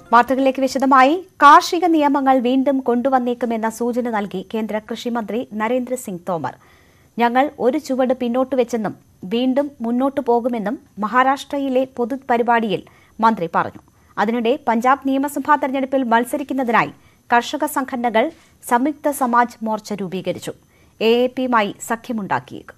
വാർത്തകളിലേക്ക് വിശദമായി കാർഷിക നിയമങ്ങൾ വീണ്ടും കൊണ്ടുവന്നേക്കുമെന്ന സൂചന നൽകി കേന്ദ്ര കൃഷിമന്ത്രി നരേന്ദ്രസിംഗ് തോമർ ഞങ്ങൾ ഒരു ചുവട് പിന്നോട്ട് വെച്ചെന്നും വീണ്ടും മുന്നോട്ടു പോകുമെന്നും മഹാരാഷ്ട്രയിലെ പൊതുപരിപാടിയിൽ മന്ത്രി പറഞ്ഞു അതിനിടെ പഞ്ചാബ് നിയമസഭാ തെരഞ്ഞെടുപ്പിൽ മത്സരിക്കുന്നതിനായി കർഷക സംഘടനകൾ സംയുക്ത സമാജ് മോർച്ച രൂപീകരിച്ചു എ എ പിയുമായി സഖ്യമുണ്ടാക്കിയേക്കും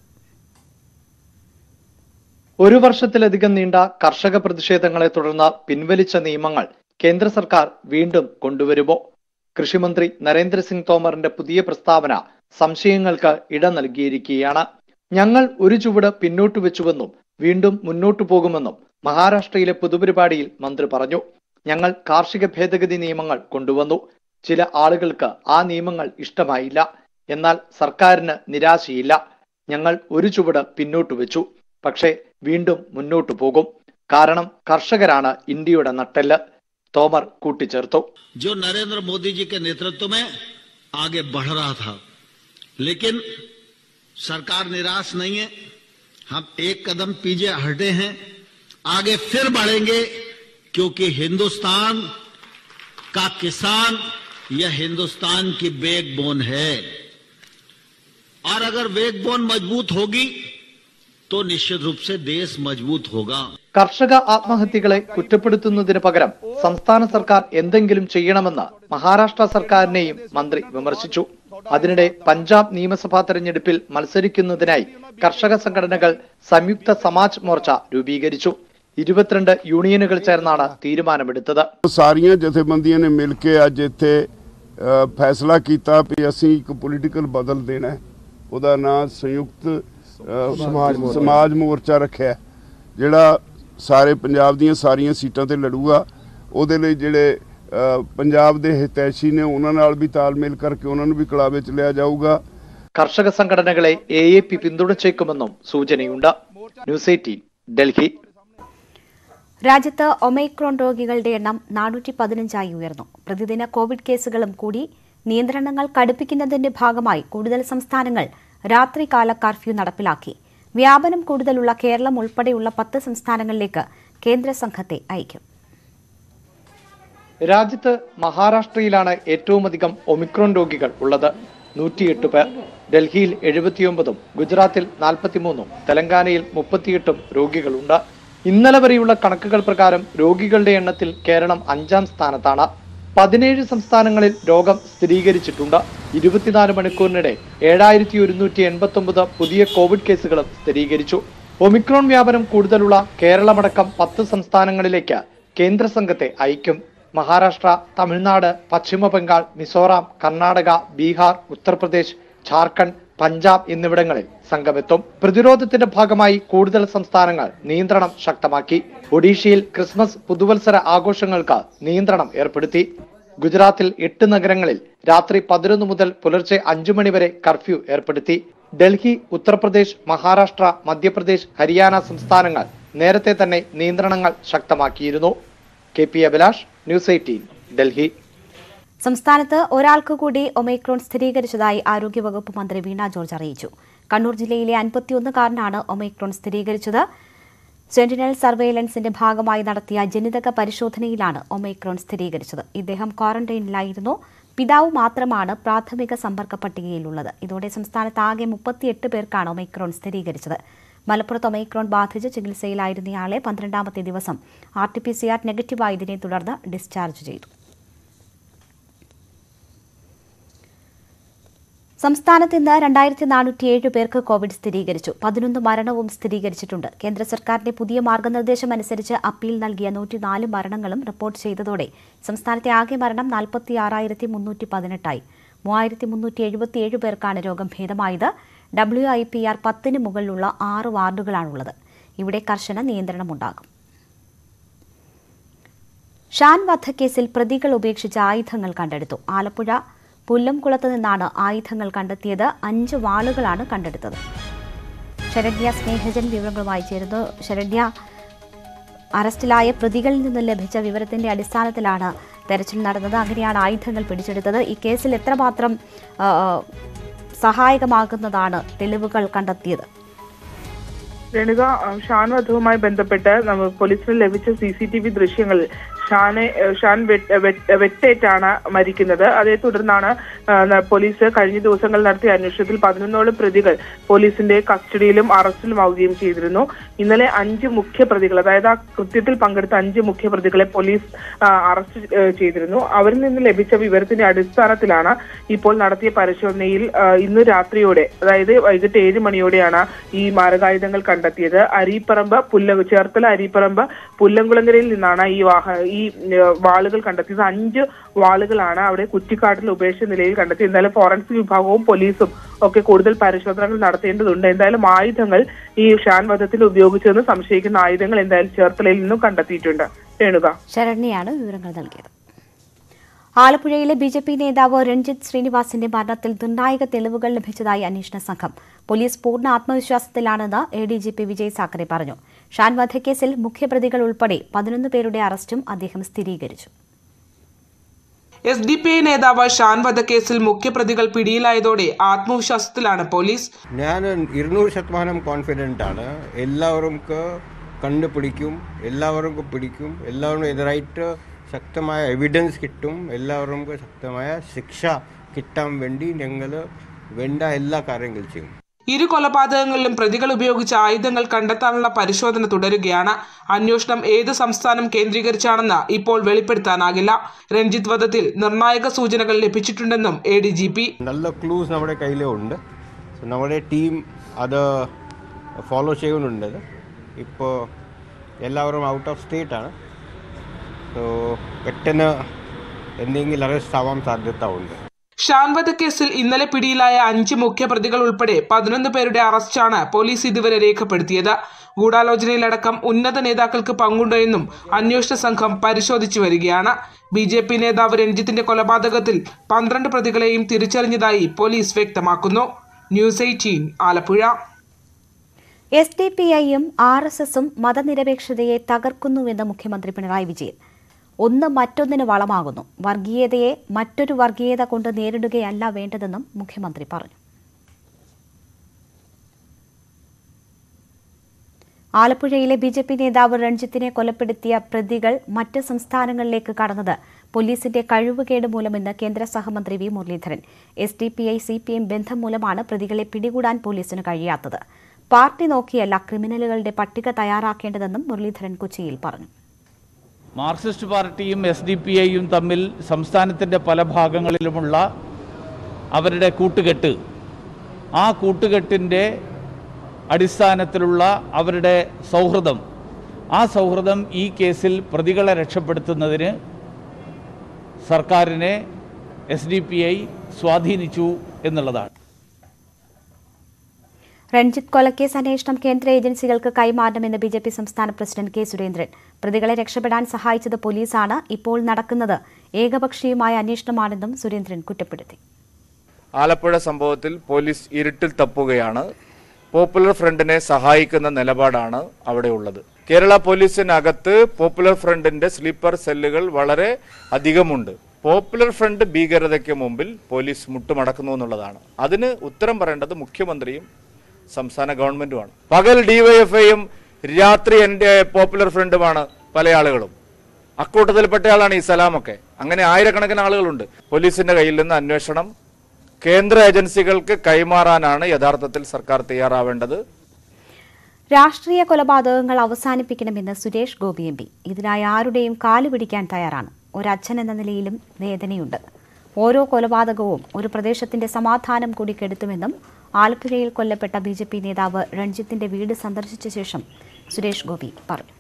ഒരു വർഷത്തിലധികം നീണ്ട കർഷക പ്രതിഷേധങ്ങളെ തുടർന്ന് പിൻവലിച്ച നിയമങ്ങൾ കേന്ദ്ര സർക്കാർ വീണ്ടും കൊണ്ടുവരുമോ കൃഷിമന്ത്രി നരേന്ദ്രസിംഗ് തോമറിന്റെ പുതിയ പ്രസ്താവന സംശയങ്ങൾക്ക് ഇട നൽകിയിരിക്കുകയാണ് ഞങ്ങൾ ഒരു ചുവട് പിന്നോട്ട് വെച്ചുവെന്നും വീണ്ടും മുന്നോട്ടു പോകുമെന്നും മഹാരാഷ്ട്രയിലെ പൊതുപരിപാടിയിൽ മന്ത്രി പറഞ്ഞു ഞങ്ങൾ കാർഷിക ഭേദഗതി നിയമങ്ങൾ കൊണ്ടുവന്നു ചില ആളുകൾക്ക് ആ നിയമങ്ങൾ ഇഷ്ടമായില്ല എന്നാൽ സർക്കാരിന് നിരാശയില്ല ഞങ്ങൾ ഒരു ചുവട് പിന്നോട്ട് വെച്ചു പക്ഷേ വീണ്ടും മുന്നോട്ടു പോകും കാരണം കർഷകരാണ് ഇന്ത്യയുടെ നട്ടെല്ല് തോമർ കൂട്ടിച്ചേർത്തു जो नरेंद्र मोदी जी के नेतृत्व में आगे बढ़ रहा था लेकिन सरकार निराश नहीं है हम एक कदम पीछे हटे हैं आगे फिर बढ़ेंगे क्योंकि हिंदुस्तान का किसान यह हिंदुस्तान की बैकबोन है और अगर बैकबोन मजबूत होगी तो निश्चित रूप से देश मजबूत होगा കർഷക ആത്മഹത്യകളെ കുറ്റപ്പെടുത്തുന്നതിന് പകരം സംസ്ഥാന സർക്കാർ എന്തെങ്കിലും ചെയ്യണമെന്ന് മഹാരാഷ്ട്ര സർക്കാരിനെയും മന്ത്രി വിമർശിച്ചു അതിനിടെ പഞ്ചാബ് നിയമസഭാ തെരഞ്ഞെടുപ്പിൽ മത്സരിക്കുന്നതിനായി കർഷക സംഘടനകൾ സംയുക്ത സമാജ് മോർച്ച രൂപീകരിച്ചു ഇരുപത്തിരണ്ട് യൂണിയനുകൾ ചേർന്നാണ് തീരുമാനമെടുത്തത് ਸਾਰੀਆਂ ਜਥੇਬੰਦੀਆਂ ਨੇ ਮਿਲ ਕੇ ਅੱਜ ਇੱਥੇ ਅ, ਫੈਸਲਾ ਕੀਤਾ ਵੀ ਅਸੀਂ ਇੱਕ ਪੋਲੀਟੀਕਲ ਬਦਲ ਦੇਣਾ ਹੈ। ਉਹਦਾ ਨਾਂ ਸੰਯੁਕਤ ਅ, ਸਮਾਜ ਮੋਰਚਾ ਰੱਖਿਆ ਹੈ, ਜਿਹੜਾ ਸਾਰੇ ਪੰਜਾਬ ਦੀਆਂ ਸਾਰੀਆਂ ਸੀਟਾਂ ਤੇ ਲੜੂਗਾ ਉਹਦੇ ਲਈ ਜਿਹੜੇ ਅ, ਪੰਜਾਬ ਦੇ ਹਿਤੈਸ਼ੀ ਨੇ ਉਹਨਾਂ ਨਾਲ ਵੀ ਤਾਲਮੇਲ ਕਰਕੇ ਉਹਨਾਂ ਨੂੰ ਵੀ ਕਲਾਵੇ ਚ ਲਿਆ ਜਾਊਗਾ കർഷക സംഘടനകളെ എ എ പി പിന്തുണച്ചേക്കുമെന്നും സൂചനയുണ്ട് ന്യൂസ് എയ്റ്റീൻ ഡൽഹി രാജ്യത്ത് ഒമൈക്രോൺ രോഗികളുടെ എണ്ണം നാനൂറ്റി പതിനഞ്ചായി ഉയർന്നു പ്രതിദിന കോവിഡ് കേസുകളും കൂടി നിയന്ത്രണങ്ങൾ കടുപ്പിക്കുന്നതിന്റെ ഭാഗമായി കൂടുതൽ സംസ്ഥാനങ്ങൾ രാത്രികാല കർഫ്യൂ നടപ്പിലാക്കി വ്യാപനം കൂടുതലുള്ള കേരളം ഉൾപ്പെടെയുള്ള പത്ത് സംസ്ഥാനങ്ങളിലേക്ക് കേന്ദ്ര സംഘത്തെ അയക്കും രാജ്യത്ത് മഹാരാഷ്ട്രയിലാണ് ഏറ്റവും അധികം ഒമിക്രോൺ രോഗികൾ ഉള്ളത് നൂറ്റിയെട്ട് പേർ ഡൽഹിയിൽ എഴുപത്തിയൊമ്പതും ഗുജറാത്തിൽ നാൽപ്പത്തിമൂന്നും തെലങ്കാനയിൽ മുപ്പത്തിയെട്ടും രോഗികളുണ്ട് ഇന്നലെ വരെയുള്ള കണക്കുകൾ പ്രകാരം രോഗികളുടെ എണ്ണത്തിൽ കേരളം അഞ്ചാം സ്ഥാനത്താണ് പതിനേഴ് സംസ്ഥാനങ്ങളിൽ രോഗം സ്ഥിരീകരിച്ചിട്ടുണ്ട് ഇരുപത്തിനാല് മണിക്കൂറിനിടെ ഏഴായിരത്തി ഒരുന്നൂറ്റി എൺപത്തി ഒമ്പത് പുതിയ കോവിഡ് കേസുകളും സ്ഥിരീകരിച്ചു ഒമിക്രോൺ വ്യാപനം കൂടുതലുള്ള കേരളമടക്കം പത്ത് സംസ്ഥാനങ്ങളിലേക്ക് കേന്ദ്ര സംഘത്തെ അയക്കും മഹാരാഷ്ട്ര തമിഴ്നാട് പശ്ചിമ ബംഗാൾ മിസോറാം കർണാടക ബീഹാർ ഉത്തർപ്രദേശ് ഝാർഖണ്ഡ് പഞ്ചാബ് എന്നിവിടങ്ങളിൽ സംഘമെത്തും പ്രതിരോധത്തിന്റെ ഭാഗമായി കൂടുതൽ സംസ്ഥാനങ്ങൾ നിയന്ത്രണം ശക്തമാക്കി ഒഡീഷയിൽ ക്രിസ്മസ് പുതുവത്സര ആഘോഷങ്ങൾക്ക് നിയന്ത്രണം ഏർപ്പെടുത്തി ഗുജറാത്തിൽ എട്ട് നഗരങ്ങളിൽ രാത്രി പതിനൊന്ന് മുതൽ പുലർച്ചെ അഞ്ചു മണി വരെ കർഫ്യൂ ഏർപ്പെടുത്തി ഡൽഹി ഉത്തർപ്രദേശ് മഹാരാഷ്ട്ര മധ്യപ്രദേശ് ഹരിയാന സംസ്ഥാനങ്ങൾ നേരത്തെ തന്നെ നിയന്ത്രണങ്ങൾ ശക്തമാക്കിയിരുന്നു K P Abhilash news eighteen Delhi സംസ്ഥാനത്ത് ഒരാൾക്ക് കൂടി ഒമൈക്രോൺ സ്ഥിരീകരിച്ചതായി ആരോഗ്യവകുപ്പ് മന്ത്രി വീണ ജോർജ് അറിയിച്ചു കണ്ണൂർ ജില്ലയിലെ അൻപത്തിയൊന്നുകാരനാണ് ഒമൈക്രോൺ സ്ഥിരീകരിച്ചത് സെന്റിനൽ സർവെയിലൻസിന്റെ ഭാഗമായി നടത്തിയ ജനിതക പരിശോധനയിലാണ് ഒമൈക്രോൺ സ്ഥിരീകരിച്ചത് ഇദ്ദേഹം ക്വാറന്റൈനിലായിരുന്നു പിതാവ് മാത്രമാണ് പ്രാഥമിക സമ്പർക്ക പട്ടികയിലുള്ളത് ഇതോടെ സംസ്ഥാനത്ത് ആകെ മുപ്പത്തിയെട്ട് പേർക്കാണ് ഒമൈക്രോൺ സ്ഥിരീകരിച്ചത് മലപ്പുറത്ത് ഒമൈക്രോൺ ബാധിച്ച് ചികിത്സയിലായിരുന്നയാളെ പന്ത്രണ്ടാമത്തെ ദിവസം R T P C R നെഗറ്റീവായതിനെ തുടർന്ന് ഡിസ്ചാർജ് ചെയ്തു സംസ്ഥാനത്ത് ഇന്ന് രണ്ടായിരത്തി നാനൂറ്റിയേഴ് പേർക്ക് കോവിഡ് സ്ഥിരീകരിച്ചു പതിനൊന്ന് മരണവും സ്ഥിരീകരിച്ചിട്ടുണ്ട് കേന്ദ്ര സർക്കാരിന്റെ പുതിയ മാർഗനിർദ്ദേശം അനുസരിച്ച് അപ്പീൽ നൽകിയ നൂറ്റിനാല് മരണങ്ങളും റിപ്പോർട്ട് ചെയ്തതോടെ സംസ്ഥാനത്തെ ആകെ മരണം നാൽപ്പത്തി ആറായിരത്തി മുന്നൂറ്റി പതിനെട്ടായി മൂവായിരത്തി മുന്നൂറ്റി എഴുപത്തിയേഴ് പേർക്കാണ് രോഗം ഭേദമായത് ഡബ്ല്യു ഐ പി ആർ പത്തിന് മുകളിലുള്ള ആറ് വാർഡുകളാണുള്ളത് ഇവിടെ കർശന നിയന്ത്രണമുണ്ടാകും ഷാൻ വധക്കേസിൽ പ്രതികൾ ഉപേക്ഷിച്ച ആയുധങ്ങൾ കണ്ടെടുത്തു ആലപ്പുഴ പുല്ലംകുളത്ത് നിന്നാണ് ആയുധങ്ങൾ കണ്ടെത്തിയത് അഞ്ച് വാളുകളാണ് കണ്ടെടുത്തത് ശരണ്യ സ്നേഹജൻ വിവരങ്ങളുമായി ചേരുന്നു ശരണ്യ അറസ്റ്റിലായ പ്രതികളിൽ നിന്ന് ലഭിച്ച വിവരത്തിന്റെ അടിസ്ഥാനത്തിലാണ് തെരച്ചിൽ നടന്നത് അങ്ങനെയാണ് ആയുധങ്ങൾ പിടിച്ചെടുത്തത് ഈ കേസിൽ എത്രമാത്രം ആ, സഹായകമാകുന്നതാണ് തെളിവുകൾ കണ്ടെത്തിയത് രേണുക ഷാൻ വധവുമായി ബന്ധപ്പെട്ട് നമ്മ പോലീസിന് ലഭിച്ച സി സി ടി വി ദൃശ്യങ്ങളിൽ ഷാനെ ഏഹ് ഷാൻ വെട്ട്- വെട്ട്- വെട്ടേറ്റാണ് മരിക്കുന്നത് അതേ തുടർന്നാണ് ആ, ന- പോലീസ് കഴിഞ്ഞ ദിവസങ്ങളിൽ നടത്തിയ അന്വേഷണത്തിൽ പതിനൊന്നോളം പ്രതികൾ പോലീസിന്റെ കസ്റ്റഡിയിലും അറസ്റ്റിലുമാവുകയും ചെയ്തിരുന്നു ഇന്നലെ അഞ്ച് മുഖ്യ പ്രതികൾ അതായത് ആ കൃത്യത്തിൽ പങ്കെടുത്ത അഞ്ച് മുഖ്യ പ്രതികളെ പോലീസ് ആ, അറസ്റ്റ് ഏഹ് ചെയ്തിരുന്നു അവരിൽ നിന്ന് ലഭിച്ച വിവരത്തിന്റെ അടിസ്ഥാനത്തിലാണ് ഇപ്പോൾ നടത്തിയ പരിശോധനയിൽ ആ, ഇന്ന് രാത്രിയോടെ അതായത് വൈകിട്ട് ഏഴ് മണിയോടെയാണ് ഈ മാരകായുധങ്ങൾ കണ്ടെത്തിയത് അരീപ്പറമ്പ് പുല്ല ചേർത്തല അരീപ്പറമ്പ് പുല്ലംകുളങ്ങരയിൽ നിന്നാണ് ഈ വാഹ ഈ ഏഹ്, വാളുകൾ കണ്ടെത്തിയത് അഞ്ച് വാളുകളാണ് അവിടെ കുറ്റിക്കാട്ടിൽ ഉപേക്ഷിച്ച നിലയിൽ കണ്ടെത്തിയത് എന്തായാലും ഫോറൻസിക് വിഭാഗവും പോലീസും ഒക്കെ കൂടുതൽ പരിശോധനകൾ നടത്തേണ്ടതുണ്ട് എന്തായാലും ആയുധങ്ങൾ ഈ ഷാൻ വധത്തിൽ ഉപയോഗിച്ചതെന്ന് സംശയിക്കുന്ന ആയുധങ്ങൾ എന്തായാലും ചേർത്തലയിൽ നിന്നും കണ്ടെത്തിയിട്ടുണ്ട് രേണുക ശരണ്യാണ് വിവരങ്ങൾ നൽകിയത് ആലപ്പുഴയിലെ ബി ജെ പി നേതാവ് രഞ്ജിത്ത് ശ്രീനിവാസിന്റെ മരണത്തിൽ നിർണായക തെളിവുകൾ ലഭിച്ചതായി അന്വേഷണ സംഘം പോലീസ് പൂർണ്ണ ആത്മവിശ്വാസത്തിലാണെന്ന് A D G P Vijay Sakhare പറഞ്ഞു ഷാൻ വധക്കേസിൽ മുഖ്യപ്രതികൾ ഉൾപ്പെടെ പതിനൊന്ന് പേരുടെ അറസ്റ്റും അദ്ദേഹം സ്ഥിരീകരിച്ചു എസ് ഡി പി ഐ നേതാവ് ഷാൻ വധക്കേസിൽ മുഖ്യപ്രതികൾ പിടിയിലായതോടെ ആത്മവിശ്വാസത്തിലാണ് പോലീസ് ഞാൻ ഇരുന്നൂറ് ശതമാനം കോൺഫിഡൻ്റ് ആണ് എല്ലാവർക്കും കണ്ടുപിടിക്കും എല്ലാവർക്കും പിടിക്കും എല്ലാവരും എതിരായിട്ട് ശക്തമായ എവിഡൻസ് കിട്ടും എല്ലാവർക്കും ശക്തമായ ശിക്ഷ കിട്ടാൻ വേണ്ടി ഞങ്ങൾ വേണ്ട എല്ലാ കാര്യങ്ങളും ചെയ്യും ഇരു കൊലപാതകങ്ങളിലും പ്രതികൾ ഉപയോഗിച്ച ആയുധങ്ങൾ കണ്ടെത്താനുള്ള പരിശോധന തുടരുകയാണ് അന്വേഷണം ഏത് സംസ്ഥാനം കേന്ദ്രീകരിച്ചാണെന്ന് ഇപ്പോൾ വെളിപ്പെടുത്താനാകില്ല രഞ്ജിത്ത് വധത്തിൽ നിർണായക സൂചനകൾ ലഭിച്ചിട്ടുണ്ടെന്നും എ ഡി ജി പി നല്ല ക്ലൂസ് നമ്മുടെ കയ്യിലുണ്ട് So, നമ്മുടെ ടീം അത് ഫോളോ ചെയ്യുന്നുണ്ട് ഇപ്പോൾ എല്ലാവരും ഔട്ട് ഓഫ് സ്റ്റേറ്റ് ആണ് സോ പെട്ടെന്ന് എന്തെങ്കിലും അറസ്റ്റ് ആവാൻ സാധ്യത ഉണ്ട് ഷാൻ വധക്കേസിൽ ഇന്നലെ പിടിയിലായ അഞ്ച് മുഖ്യപ്രതികൾ ഉൾപ്പെടെ പതിനൊന്ന് പേരുടെ അറസ്റ്റാണ് പോലീസ് ഇതുവരെ രേഖപ്പെടുത്തിയത് ഗൂഢാലോചനയിലടക്കം ഉന്നത നേതാക്കൾക്ക് പങ്കുണ്ടോ എന്നും അന്വേഷണ സംഘം പരിശോധിച്ചു വരികയാണ് ബി ജെ പി നേതാവ് രഞ്ജിത്തിന്റെ കൊലപാതകത്തിൽ പന്ത്രണ്ട് പ്രതികളെയും തിരിച്ചറിഞ്ഞതായി പോലീസ് വ്യക്തമാക്കുന്നു news eighteen Alappuzha S D P ഐയും ആർ എസ് എസും മതനിരപേക്ഷതയെ തകർക്കുന്നുവെന്ന് മുഖ്യമന്ത്രി പിണറായി വിജയൻ ഒന്ന് മറ്റൊന്നിന് വളമാകുന്നു വർഗീയതയെ മറ്റൊരു വർഗീയത കൊണ്ട് നേരിടുകയല്ല വേണ്ടതെന്നും മുഖ്യമന്ത്രി പറഞ്ഞു ആലപ്പുഴയിലെ ബി ജെ പി നേതാവ് രഞ്ജിത്തിനെ കൊലപ്പെടുത്തിയ പ്രതികൾ മറ്റ് സംസ്ഥാനങ്ങളിലേക്ക് കടന്നത് പോലീസിന്റെ കഴിവുകേട് മൂലമെന്ന് കേന്ദ്ര സഹമന്ത്രി V Muraleedharan S D P I C P M ബന്ധം മൂലമാണ് പ്രതികളെ പിടികൂടാൻ പോലീസിന് കഴിയാത്തത് പാർട്ടി നോക്കിയല്ല ക്രിമിനലുകളുടെ പട്ടിക തയ്യാറാക്കേണ്ടതെന്നും മുരളീധരൻ കൊച്ചിയിൽ പറഞ്ഞു മാർക്സിസ്റ്റ് പാർട്ടിയും എസ് ഡി പി ഐയും തമ്മിൽ സംസ്ഥാനത്തിൻ്റെ പല ഭാഗങ്ങളിലുമുള്ള അവരുടെ കൂട്ടുകെട്ട് ആ കൂട്ടുകെട്ടിൻ്റെ അടിസ്ഥാനത്തിലുള്ള അവരുടെ സൗഹൃദം ആ സൗഹൃദം ഈ കേസിൽ പ്രതികളെ രക്ഷപ്പെടുത്തുന്നതിന് സർക്കാരിനെ എസ് ഡി പി ഐ സ്വാധീനിച്ചു എന്നുള്ളതാണ് രഞ്ജിത്ത് കൊലക്കേസ് അന്വേഷണം കേന്ദ്ര ഏജൻസികൾക്ക് കൈമാറണമെന്ന് ബി ജെ പി സംസ്ഥാന പ്രസിഡന്റ് കെ സുരേന്ദ്രൻ പ്രതികളെ രക്ഷപ്പെടാൻ സഹായിച്ചത് പോലീസാണ് ഇപ്പോൾ നടക്കുന്നത് ഏകപക്ഷീയമായ അന്വേഷണമാണെന്നും സുരേന്ദ്രൻ കുറ്റപ്പെടുത്തി ആലപ്പുഴ സംഭവത്തിൽ പോലീസ് ഇരുട്ടിൽ തപ്പുകയാണ് പോപ്പുലർ ഫ്രണ്ടിനെ സഹായിക്കുന്ന നിലപാടാണ് അവിടെ ഉള്ളത് കേരള പോലീസിനകത്ത് പോപ്പുലർ ഫ്രണ്ടിന്റെ സ്ലീപ്പർ സെല്ലുകൾ വളരെ അധികമുണ്ട് പോപ്പുലർ ഫ്രണ്ട് ഭീകരതയ്ക്ക് മുമ്പിൽ പോലീസ് മുട്ടുമടക്കുന്നു എന്നുള്ളതാണ് അതിന് ഉത്തരം പറയേണ്ടത് മുഖ്യമന്ത്രിയും സംസ്ഥാന ഗവൺമെന്റുമാണ് പകൽ ഡിവൈഎഫ്ഐയും രാത്രി എൻ്റെ പോപ്പുലർ ഫ്രണ്ടുമാണ് പല ആളുകളും അക്കൂട്ടത്തിൽപ്പെട്ടയാളാണ് ഈ സലാമൊക്കെ അങ്ങനെ ആയിരക്കണക്കിന് ആളുകളുണ്ട് പോലീസിന്റെ കയ്യിൽ നിന്ന് അന്വേഷണം കേന്ദ്ര ഏജൻസികൾക്ക് കൈമാറാനാണ് യഥാർത്ഥത്തിൽ സർക്കാർ തയ്യാറാവേണ്ടത് രാഷ്ട്രീയ കൊലപാതകങ്ങൾ അവസാനിപ്പിക്കണമെന്ന് സുരേഷ് ഗോപി എം പി ഇതിനായി ആരുടെയും കാലു പിടിക്കാൻ തയ്യാറാണ് ഒരച്ഛൻ എന്ന നിലയിലും വേദനയുണ്ട് ഓരോ കൊലപാതകവും ഒരു പ്രദേശത്തിന്റെ സമാധാനം കൂടി കെടുത്തുമെന്നും ആലപ്പുഴയിൽ കൊല്ലപ്പെട്ട ബി ജെ പി നേതാവ് രഞ്ജിത്തിന്റെ വീട് സന്ദർശിച്ച ശേഷം സുരേഷ് ഗോപി പറഞ്ഞു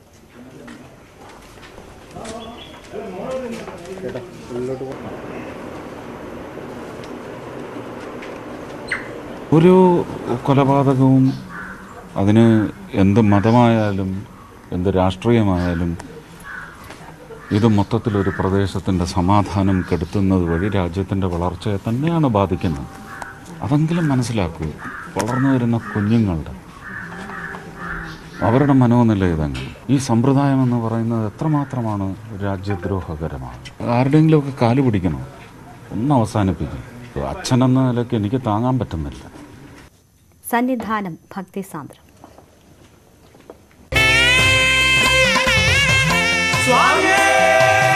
ഒരു കൊലപാതകവും അതിന് എന്ത് മതമായാലും എന്ത് രാഷ്ട്രീയമായാലും ഇത് മൊത്തത്തിലൊരു പ്രദേശത്തിൻ്റെ സമാധാനം കെടുത്തുന്നത് വഴി രാജ്യത്തിൻ്റെ വളർച്ചയെ തന്നെയാണ് ബാധിക്കുന്നത് അതെങ്കിലും മനസ്സിലാക്കൂ വളർന്നു വരുന്ന കുഞ്ഞുങ്ങളുടെ അവരുടെ മനോനില ഇതങ്ങനെ ഈ സമ്പ്രദായം എന്ന് പറയുന്നത് എത്രമാത്രമാണ് രാജ്യദ്രോഹകരമാണ് ആരുടെയെങ്കിലുമൊക്കെ കാല് പിടിക്കണം ഒന്ന് അവസാനിപ്പിക്കും അച്ഛനെന്ന നിലയ്ക്ക് എനിക്ക് താങ്ങാൻ പറ്റുന്നില്ല സന്നിധാനം ഭക്തിസാന്ദ്രം സ്വാമിയേ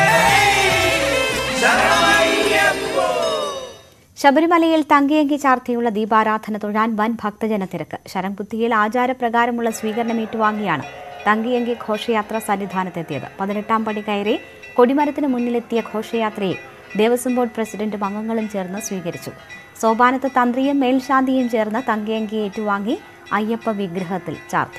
ശബരിമലയിൽ തങ്കയങ്കി ചാർത്തിയുള്ള ദീപാരാധന തൊഴാൻ വൻ ഭക്തജന തിരക്ക് ശരംകുത്തിയിൽ ആചാരപ്രകാരമുള്ള സ്വീകരണം ഏറ്റുവാങ്ങിയാണ് തങ്കയങ്കി ഘോഷയാത്ര സന്നിധാനത്തെത്തിയത് പതിനെട്ടാം പടി കയറി കൊടിമരത്തിന് മുന്നിലെത്തിയ ഘോഷയാത്രയെ ദേവസ്വം ബോർഡ് പ്രസിഡന്റും അംഗങ്ങളും ചേർന്ന് സ്വീകരിച്ചു സോപാനത്ത് തന്ത്രിയും മേൽശാന്തിയും ചേർന്ന് തങ്കയങ്കി ഏറ്റുവാങ്ങി അയ്യപ്പ വിഗ്രഹത്തിൽ ചാർത്തി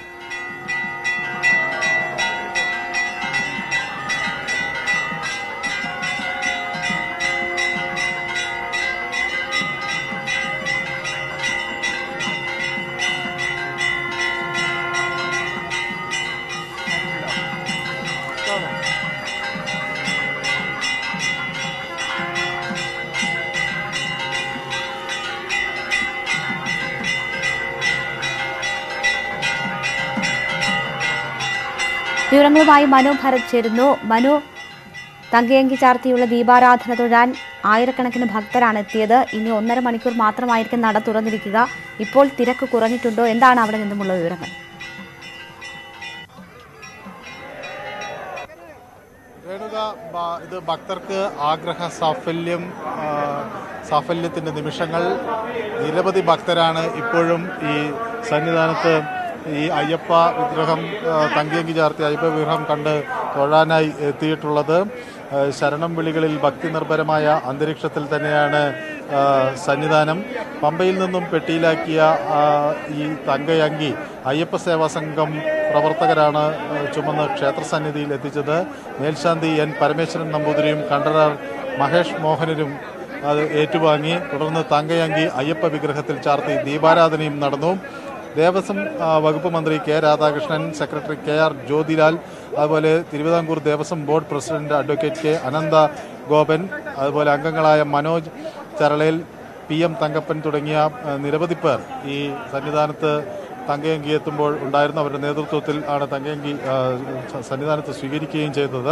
വിവരങ്ങളുമായി മനു ഭരത് ചേരുന്നു മനു തങ്കയങ്കി ചാർത്തിയുള്ള ദീപാരാധന തൊഴാൻ ആയിരക്കണക്കിന് ഭക്തരാണ് എത്തിയത് ഇനി ഒന്നര മണിക്കൂർ മാത്രമായിരിക്കും നട തുറന്നിരിക്കുക ഇപ്പോൾ തിരക്ക് കുറഞ്ഞിട്ടുണ്ടോ എന്താണ് അവിടെ നിന്നുമുള്ള വിവരങ്ങൾ രേണുക ബ- ഇത് ഭക്തർക്ക് ആഗ്രഹ സാഫല്യം ആ, സാഫല്യത്തിൻ്റെ നിമിഷങ്ങൾ നിരവധി ഭക്തരാണ് ഇപ്പോഴും ഈ സന്നിധാനത്ത് ഈ അയ്യപ്പ വിഗ്രഹം ആ, തങ്കിയങ്കി ചാർത്തി അയ്യപ്പ വിഗ്രഹം കണ്ട് തൊഴാനായി എത്തിയിട്ടുള്ളത് ആ, ശരണം വിളികളിൽ ഭക്തി നിർഭരമായ അന്തരീക്ഷത്തിൽ തന്നെയാണ് ആ, സന്നിധാനം പമ്പയിൽ നിന്നും പെട്ടിയിലാക്കിയ ആ, ഈ തങ്കയങ്കി അയ്യപ്പ സേവാ സംഘം പ്രവർത്തകരാണ് ആ, ചുമന്ന് ക്ഷേത്രസന്നിധിയിൽ എത്തിച്ചത് മേൽശാന്തി എൻ പരമേശ്വരൻ നമ്പൂതിരിയും കണ്ടറാർ മഹേഷ് മോഹനരും അത് ഏറ്റുവാങ്ങി തുടർന്ന് തങ്കയങ്കി അയ്യപ്പ വിഗ്രഹത്തിൽ ചാർത്തി ദീപാരാധനയും നടന്നു ദേവസ്വം ആ, വകുപ്പ് മന്ത്രി K Radhakrishnan secretary K R Jyothilal അതുപോലെ Thiruvithamkoor Devaswom board president advocate K Anantha Gopan അതുപോലെ അംഗങ്ങളായ മനോജ് ചരളയിൽ പി എം തങ്കപ്പൻ തുടങ്ങിയ ആ, നിരവധി പേർ ഈ സന്നിധാനത്ത് തങ്കയങ്കി എത്തുമ്പോൾ ഉണ്ടായിരുന്ന അവരുടെ നേതൃത്വത്തിൽ ആണ് തങ്കയങ്കി ആ, സന്നിധാനത്ത് സ്വീകരിക്കുകയും ചെയ്തത്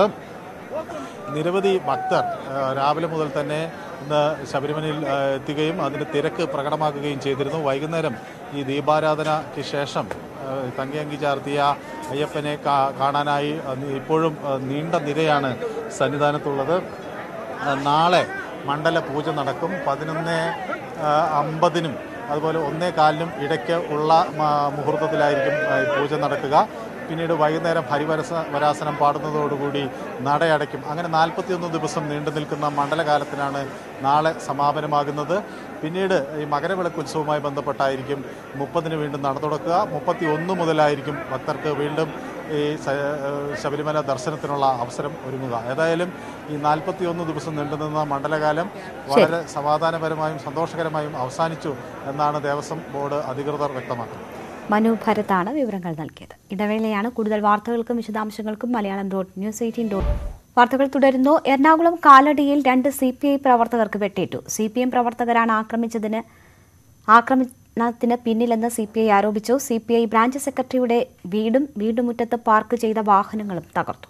നിരവധി ഭക്തർ ആ, രാവിലെ മുതൽ തന്നെ ഇന്ന് ശബരിമലയിൽ ആ, എത്തുകയും അതിന് തിരക്ക് പ്രകടമാക്കുകയും ചെയ്തിരുന്നു വൈകുന്നേരം ഈ ദീപാരാധനയ്ക്ക് ശേഷം ആ, തങ്കയങ്കി ചാർത്തിയ അയ്യപ്പനെ കാ- കാണാനായി ആ, ഇപ്പോഴും ആ, നീണ്ട നിരയാണ് സന്നിധാനത്തുള്ളത് ആ, നാളെ മണ്ഡല പൂജ നടക്കും പതിനൊന്ന് ആ, അമ്പതിനും അതുപോലെ ഒന്നേ കാലിനും ഇടയ്ക്ക് ഉള്ള ആ, മുഹൂർത്തത്തിലായിരിക്കും ആ, ഈ പൂജ നടക്കുക പിന്നീട് വൈകുന്നേരം ഹരിവരസ വരാസനം പാടുന്നതോടുകൂടി നടയടയ്ക്കും അങ്ങനെ നാൽപ്പത്തിയൊന്ന് ദിവസം നീണ്ടു നിൽക്കുന്ന മണ്ഡലകാലത്തിനാണ് നാളെ സമാപനമാകുന്നത് പിന്നീട് ഈ മകരവിളക്ക് ഉത്സവവുമായി ബന്ധപ്പെട്ടായിരിക്കും മുപ്പതിന് വീണ്ടും നട തുടക്കുക മുപ്പത്തി ഒന്ന് മുതലായിരിക്കും ഭക്തർക്ക് വീണ്ടും ഈ സ- ഏഹ് ശബരിമല ദർശനത്തിനുള്ള അവസരം ഒരുങ്ങുക ഏതായാലും ഈ നാൽപ്പത്തിയൊന്ന് ദിവസം നീണ്ടുനിന്ന മണ്ഡലകാലം വളരെ സമാധാനപരമായും സന്തോഷകരമായും അവസാനിച്ചു എന്നാണ് ദേവസ്വം ബോർഡ് അധികൃതർ വ്യക്തമാക്കുന്നത് മനു ഭരത്താണ് വിവരങ്ങൾ നൽകിയത് ഇടവേളയാണ് കൂടുതൽ വാർത്തകൾക്കും വിശദാംശങ്ങൾക്കും Malayalam dot news eighteen dot വാർത്തകൾ തുടരുന്നു എറണാകുളം കാലടിയിൽ രണ്ട് സി പി ഐ പ്രവർത്തകർക്ക് വെട്ടേറ്റു സി പി എം പ്രവർത്തകരാണ് ആക്രമിച്ചതിന് ആക്രമണത്തിന് പിന്നിലെന്ന് സി പി ഐ ആരോപിച്ചു സി പി ഐ ബ്രാഞ്ച് സെക്രട്ടറിയുടെ വീടും വീട്ടുമുറ്റത്ത് പാർക്ക് ചെയ്ത വാഹനങ്ങളും തകർത്തു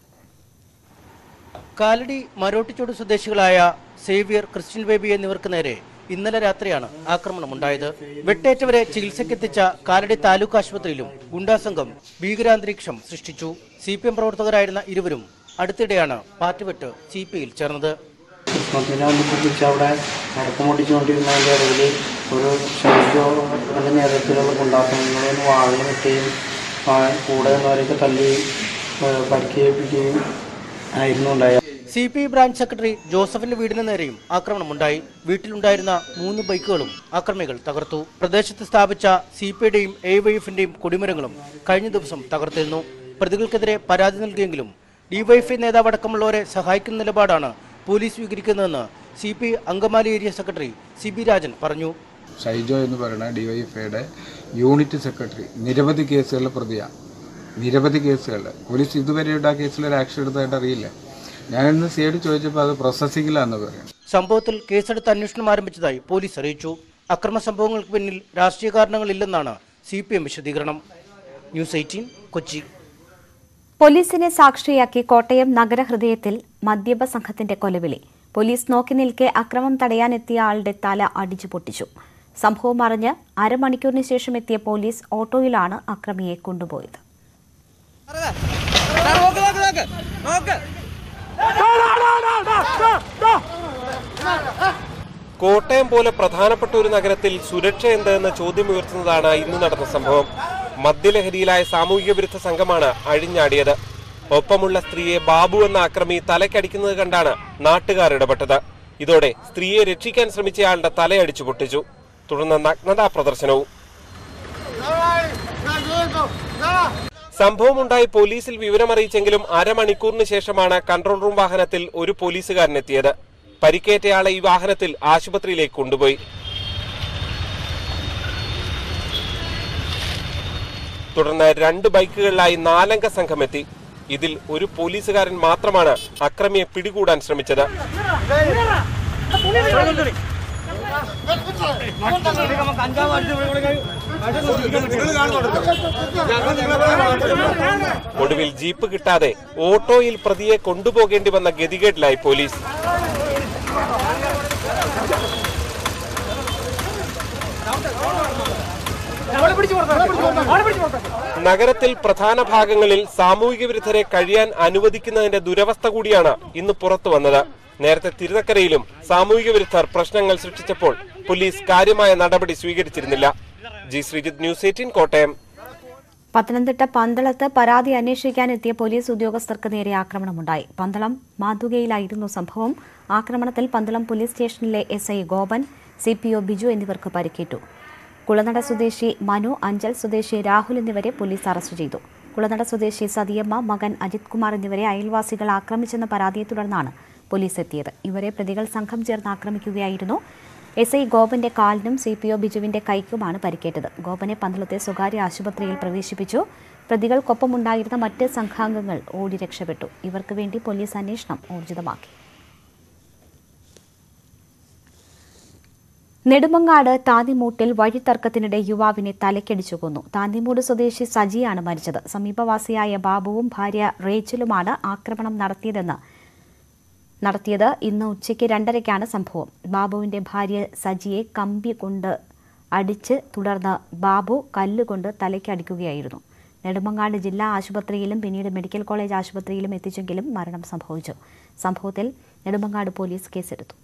കാലടി മരോട്ടിച്ചോട് സ്വദേശികളായ സേവ്യർ ക്രിസ്ത്യൻ ബേബി എന്നിവർക്ക് നേരെ ഇന്നലെ രാത്രിയാണ് ആക്രമണമുണ്ടായത് വെട്ടേറ്റവരെ ചികിത്സയ്ക്കെത്തിച്ച കാലടി താലൂക്ക് ആശുപത്രിയിലും ഗുണ്ടാസംഘം ഭീകരാന്തരീക്ഷം സൃഷ്ടിച്ചു സി പി എം പ്രവർത്തകരായിരുന്ന ഇരുവരും അടുത്തിടെയാണ് പാർട്ടി വിട്ട് സി പി ഐയിൽ ചേർന്നത് ക്രിസ്മസിനനുസരിച്ച് അവിടെ നടക്കം പൊട്ടിച്ചുകൊണ്ടിരുന്നതിൻ്റെ ഇടയിൽ ഒരു ഷൈജോ അതിൻ്റെ നേതൃത്വത്തിലുള്ള ഗുണ്ടാസംഘങ്ങളിൽ വാഴ വെട്ടുകയും കൂടെ നിന്നവരൊക്കെ തല്ലി പരിക്കേൽപ്പിക്കുകയും ആയിരുന്നു ഉണ്ടായത് C P I branch secretary ജോസഫിന്റെ വീടിന് നേരെയും ആക്രമണമുണ്ടായി വീട്ടിലുണ്ടായിരുന്ന മൂന്ന് ബൈക്കുകളും ആക്രമികൾ തകർത്തു പ്രദേശത്ത് സ്ഥാപിച്ച സി പി ഐയുടെയും എ വൈഎഫിന്റെയും കൊടിമരങ്ങളും കഴിഞ്ഞ ദിവസം തകർത്തിരുന്നു പ്രതികൾക്കെതിരെ പരാതി നൽകിയെങ്കിലും ഡിവൈഎഫ്ഐ നേതാവ് അടക്കമുള്ളവരെ സഹായിക്കുന്ന നിലപാടാണ് പോലീസ് സ്വീകരിക്കുന്നതെന്ന് C P I Angamaly area secretary C B Rajan പറഞ്ഞു ഷൈജോ എന്ന് പറയുന്ന ഡിവൈഎഫ്ഐയുടെ യൂണിറ്റ് സെക്രട്ടറി നിരവധി കേസുകളിലെ പ്രതിയാണ് നിരവധി കേസുകളിൽ പോലീസ് ഇതുവരെയുടെ ആ കേസിൽ ഒരു ആക്ഷൻ എടുത്തതായിട്ട് അറിയില്ല ഞാനിന്ന് സി ഐ ചോദിച്ചപ്പോൾ അത് പ്രോസസ്സിങ്ങിലാന്ന് പറയും സംഭവത്തിൽ കേസെടുത്ത് അന്വേഷണം ആരംഭിച്ചതായി പോലീസ് അറിയിച്ചു അക്രമ സംഭവങ്ങൾക്ക് പിന്നിൽ രാഷ്ട്രീയ കാരണങ്ങളില്ലെന്നാണ് സി പി എം വിശദീകരണം ന്യൂസ് എയ്റ്റീൻ കൊച്ചി പോലീസിനെ സാക്ഷിയാക്കി കോട്ടയം നഗരഹൃദയത്തിൽ മദ്യപ സംഘത്തിന്റെ കൊലവിളി പോലീസ് നോക്കി നിൽക്കെ അക്രമം തടയാനെത്തിയ ആളുടെ തല അടിച്ചു പൊട്ടിച്ചു സംഭവം അറിഞ്ഞ് അരമണിക്കൂറിന് ശേഷം എത്തിയ പോലീസ് ഓട്ടോയിലാണ് അക്രമിയെ കൊണ്ടുപോയത് കോട്ടയം പോലെ പ്രധാനപ്പെട്ട ഒരു നഗരത്തിൽ സുരക്ഷ എന്ത് എന്ന ചോദ്യം ഉയർത്തുന്നതാണ് ഇന്ന് നടന്ന സംഭവം മദ്യലഹരിയിലായ സാമൂഹിക വിരുദ്ധ സംഘമാണ് അഴിഞ്ഞാടിയത് ഒപ്പമുള്ള സ്ത്രീയെ ബാബു എന്ന അക്രമി തലക്കടിക്കുന്നത് കണ്ടാണ് നാട്ടുകാർ ഇടപെട്ടത് ഇതോടെ സ്ത്രീയെ രക്ഷിക്കാൻ ശ്രമിച്ചയാളുടെ തലയടിച്ചു പൊട്ടിച്ചു തുടർന്ന് നഗ്നതാ പ്രദർശനവും സംഭവമുണ്ടായി പോലീസിൽ വിവരമറിയിച്ചെങ്കിലും അരമണിക്കൂറിന് ശേഷമാണ് കൺട്രോൾ റൂം വാഹനത്തിൽ ഒരു പോലീസുകാരൻ എത്തിയത് പരിക്കേറ്റയാളെ ഈ വാഹനത്തിൽ ആശുപത്രിയിലേക്ക് കൊണ്ടുപോയി തുടർന്ന് രണ്ട് ബൈക്കുകളിലായി നാലംഗ സംഘം എത്തി ഇതിൽ ഒരു പോലീസുകാരൻ മാത്രമാണ് അക്രമിയെ പിടികൂടാൻ ശ്രമിച്ചത് ഒടുവിൽ ജീപ്പ് കിട്ടാതെ ഓട്ടോയിൽ പ്രതിയെ കൊണ്ടുപോകേണ്ടി വന്ന ഗതികേട്ടിലായി പോലീസ് നഗരത്തിൽ പ്രധാന ഭാഗങ്ങളിൽ സാമൂഹിക വിരുദ്ധരെ കഴിയാൻ അനുവദിക്കുന്നതിന്റെ ദുരവസ്ഥ കൂടിയാണ് ഇന്ന് പുറത്തു വന്നത് നേരത്തെ തിരുനക്കരയിലും സാമൂഹിക വിരുദ്ധർ പ്രശ്നങ്ങൾ സൃഷ്ടിച്ചപ്പോൾ പോലീസ് കാര്യമായ നടപടി സ്വീകരിച്ചിരുന്നില്ല G Sreejith news eighteen Kottayam Pathanamthitta പന്തളത്ത് പരാതി അന്വേഷിക്കാനെത്തിയ പോലീസ് ഉദ്യോഗസ്ഥർക്ക് നേരെ ആക്രമണമുണ്ടായി പന്തളം മാതുകയിലായിരുന്നു സംഭവം ആക്രമണത്തിൽ പന്തളം പോലീസ് സ്റ്റേഷനിലെ S I Gopan C P O Biju എന്നിവർക്ക് പരിക്കേറ്റു കുളനട സ്വദേശി മനു അഞ്ചൽ സ്വദേശി രാഹുൽ എന്നിവരെ പോലീസ് അറസ്റ്റ് ചെയ്തു കുളനട സ്വദേശി സതിയമ്മ മകൻ അജിത് കുമാർ എന്നിവരെ അയൽവാസികൾ ആക്രമിച്ചെന്ന പരാതിയെ തുടർന്നാണ് പോലീസ് എത്തിയത് ഇവരെ പ്രതികൾ സംഘം ചേർന്ന് ആക്രമിക്കുകയായിരുന്നു എസ് ഐ ഗോപന്റെ കാലിനും സി പി ഒ ബിജുവിന്റെ കൈക്കുമാണ് പരിക്കേറ്റത് ഗോപനെ പന്തളത്തെ സ്വകാര്യ ആശുപത്രിയിൽ പ്രവേശിപ്പിച്ചു പ്രതികൾക്കൊപ്പമുണ്ടായിരുന്ന മറ്റ് സംഘാംഗങ്ങൾ ഓടി രക്ഷപ്പെട്ടു ഇവർക്ക് വേണ്ടി പോലീസ് അന്വേഷണം ഊർജിതമാക്കി നെടുമങ്ങാട് താന്നിമൂട്ടിൽ വഴിത്തർക്കത്തിനിടെ യുവാവിനെ തലക്കടിച്ചു കൊന്നു താന്നിമൂട് സ്വദേശി സജിയാണ് മരിച്ചത് സമീപവാസിയായ ബാബുവും ഭാര്യ റേച്ചലുമാണ് ആക്രമണം നടത്തിയതെന്ന് നടത്തിയത് ഇന്ന് ഉച്ചയ്ക്ക് രണ്ടരയ്ക്കാണ് സംഭവം ബാബുവിന്റെ ഭാര്യ സജിയെ കമ്പി കൊണ്ട് അടിച്ച് തുടർന്ന് ബാബു കല്ലുകൊണ്ട് തലയ്ക്ക് അടിക്കുകയായിരുന്നു നെടുമങ്ങാട് ജില്ലാ ആശുപത്രിയിലും പിന്നീട് മെഡിക്കൽ കോളേജ് ആശുപത്രിയിലും എത്തിച്ചെങ്കിലും മരണം സംഭവിച്ചു സംഭവത്തിൽ നെടുമങ്ങാട് പോലീസ് കേസെടുത്തു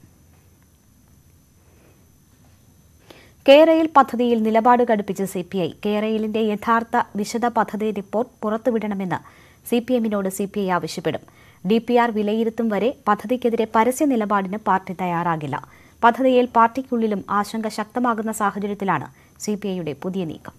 കേരയിൽ പദ്ധതിയിൽ നിലപാട് കടുപ്പിച്ച് സി പി ഐ കേരയിലിന്റെ യഥാർത്ഥ വിശദ പദ്ധതി റിപ്പോർട്ട് പുറത്തുവിടണമെന്ന് സി പി എമ്മിനോട് സി പി ഐ ആവശ്യപ്പെടും ഡി പി ആർ വിലയിരുത്തും വരെ പദ്ധതിക്കെതിരെ പരസ്യ നിലപാടിന് പാർട്ടി തയ്യാറാകില്ല പദ്ധതിയിൽ പാർട്ടിക്കുള്ളിലും ആശങ്ക ശക്തമാകുന്ന സാഹചര്യത്തിലാണ് സി പി ഐയുടെ പുതിയ നീക്കം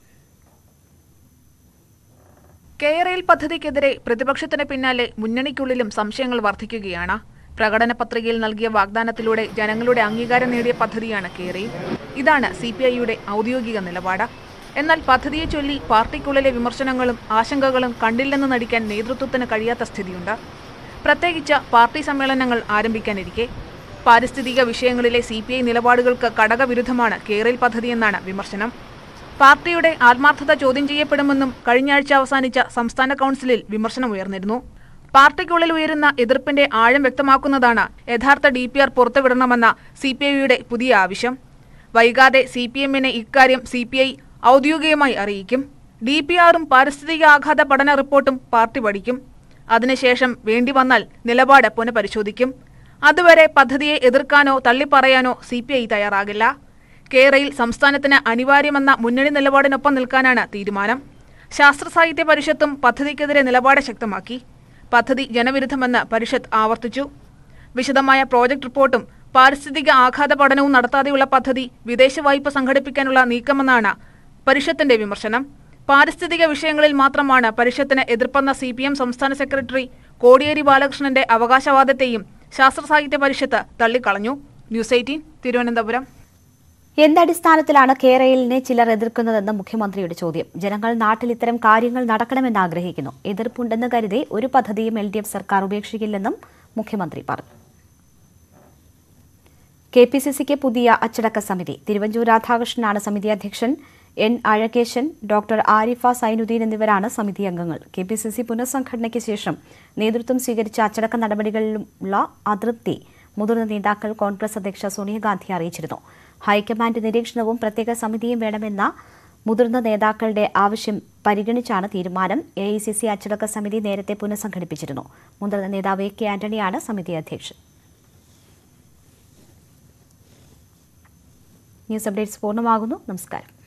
കെയറയിൽ പദ്ധതിക്കെതിരെ പ്രതിപക്ഷത്തിന് പിന്നാലെ മുന്നണിക്കുള്ളിലും സംശയങ്ങൾ വർദ്ധിക്കുകയാണ് പ്രകടന പത്രികയിൽ നൽകിയ വാഗ്ദാനത്തിലൂടെ ജനങ്ങളുടെ അംഗീകാരം നേടിയ പദ്ധതിയാണ് കേരയിൽ ഇതാണ് സി പി ഐയുടെ ഔദ്യോഗിക നിലപാട് എന്നാൽ പദ്ധതിയെ ചൊല്ലി പാർട്ടിക്കുള്ളിലെ വിമർശനങ്ങളും ആശങ്കകളും കണ്ടില്ലെന്ന് നടിക്കാൻ നേതൃത്വത്തിന് കഴിയാത്ത സ്ഥിതിയുണ്ട് പ്രത്യേകിച്ച് പാർട്ടി സമ്മേളനങ്ങൾ ആരംഭിക്കാനിരിക്കെ പാരിസ്ഥിതിക വിഷയങ്ങളിലെ സി പി ഐ നിലപാടുകൾക്ക് കടകവിരുദ്ധമാണ് കേരയിൽ പദ്ധതിയെന്നാണ് വിമർശനം പാർട്ടിയുടെ ആത്മാർത്ഥത ചോദ്യം ചെയ്യപ്പെടുമെന്നും കഴിഞ്ഞയാഴ്ച അവസാനിച്ച സംസ്ഥാന കൗൺസിലിൽ വിമർശനമുയർന്നിരുന്നു പാർട്ടിക്കുള്ളിൽ ഉയരുന്ന എതിർപ്പിന്റെ ആഴം വ്യക്തമാക്കുന്നതാണ് യഥാർത്ഥ ഡി പി ആർ പുറത്തുവിടണമെന്ന സി പി ഐയുടെ പുതിയ ആവശ്യം വൈകാതെ സി പി എമ്മിനെ ഇക്കാര്യം സി പി ഐ ഔദ്യോഗികമായി അറിയിക്കും ഡി പി ആറും പാരിസ്ഥിതിക ആഘാത പഠന റിപ്പോർട്ടും പാർട്ടി പഠിക്കും അതിനുശേഷം വേണ്ടി വന്നാൽ നിലപാട് പുനഃപരിശോധിക്കും അതുവരെ പദ്ധതിയെ എതിർക്കാനോ തള്ളിപ്പറയാനോ സി പി ഐ തയ്യാറാകില്ല കേരയിൽ സംസ്ഥാനത്തിന് അനിവാര്യമെന്ന മുന്നണി നിലപാടിനൊപ്പം നിൽക്കാനാണ് തീരുമാനം ശാസ്ത്ര സാഹിത്യ പരിഷത്തും പദ്ധതിക്കെതിരെ നിലപാട് ശക്തമാക്കി പദ്ധതി ജനവിരുദ്ധമെന്ന് പരിഷത്ത് ആവർത്തിച്ചു വിശദമായ പ്രോജക്ട് റിപ്പോർട്ടും പാരിസ്ഥിതിക ആഘാത പഠനവും നടത്താതെയുള്ള പദ്ധതി വിദേശ വായ്പ സംഘടിപ്പിക്കാനുള്ള നീക്കമെന്നാണ് പരിഷത്തിന്റെ വിമർശനം പാരിസ്ഥിതിക വിഷയങ്ങളിൽ മാത്രമാണ് പരിഷത്തിന് എതിർപ്പെന്ന സി പി എം സംസ്ഥാന സെക്രട്ടറി കോടിയേരി ബാലകൃഷ്ണന്റെ അവകാശവാദത്തെയും ശാസ്ത്ര സാഹിത്യ പരിഷത്ത് തള്ളിക്കളഞ്ഞു ന്യൂസ് എയ്റ്റീൻ തിരുവനന്തപുരം എന്തടിസ്ഥാനത്തിലാണ് കേരളിനെ ചിലർ എതിർക്കുന്നതെന്ന് മുഖ്യമന്ത്രിയുടെ ചോദ്യം ജനങ്ങൾ നാട്ടിൽ ഇത്തരം കാര്യങ്ങൾ നടക്കണമെന്ന് ആഗ്രഹിക്കുന്നു എതിർപ്പുണ്ടെന്ന് കരുതി ഒരു പദ്ധതിയും എൽ ഡി എഫ് സർക്കാർ ഉപേക്ഷിക്കില്ലെന്നും മുഖ്യമന്ത്രി പറഞ്ഞു കെ പി സി സിക്ക് പുതിയ അച്ചടക്ക സമിതി തിരുവഞ്ചൂർ രാധാകൃഷ്ണനാണ് സമിതി അധ്യക്ഷൻ എൻ അഴകേശൻ ഡോക്ടർ ആരിഫ സൈനുദ്ദീൻ എന്നിവരാണ് സമിതി അംഗങ്ങൾ കെ പി സി സി പുനഃസംഘടനയ്ക്ക് ശേഷം നേതൃത്വം സ്വീകരിച്ച അച്ചടക്ക നടപടികളിലുള്ള അതൃപ്തി മുതിർന്ന നേതാക്കൾ കോൺഗ്രസ് അധ്യക്ഷ സോണിയാഗാന്ധി അറിയിച്ചിരുന്നു ഹൈക്കമാൻഡ് നിരീക്ഷണവും പ്രത്യേക സമിതിയും വേണമെന്ന മുതിർന്ന നേതാക്കളുടെ ആവശ്യം പരിഗണിച്ചാണ് തീരുമാനം എ ഐ സി സി അച്ചടക്ക സമിതി നേരത്തെ പുനഃസംഘടിപ്പിച്ചിരുന്നു മുതിർന്ന നേതാവ് എ കെ ആന്റണിയാണ് സമിതി അധ്യക്ഷൻ ന്യൂസ് അപ്ഡേറ്റ്സ് പൂർണ്ണമാകുന്നു നമസ്കാരം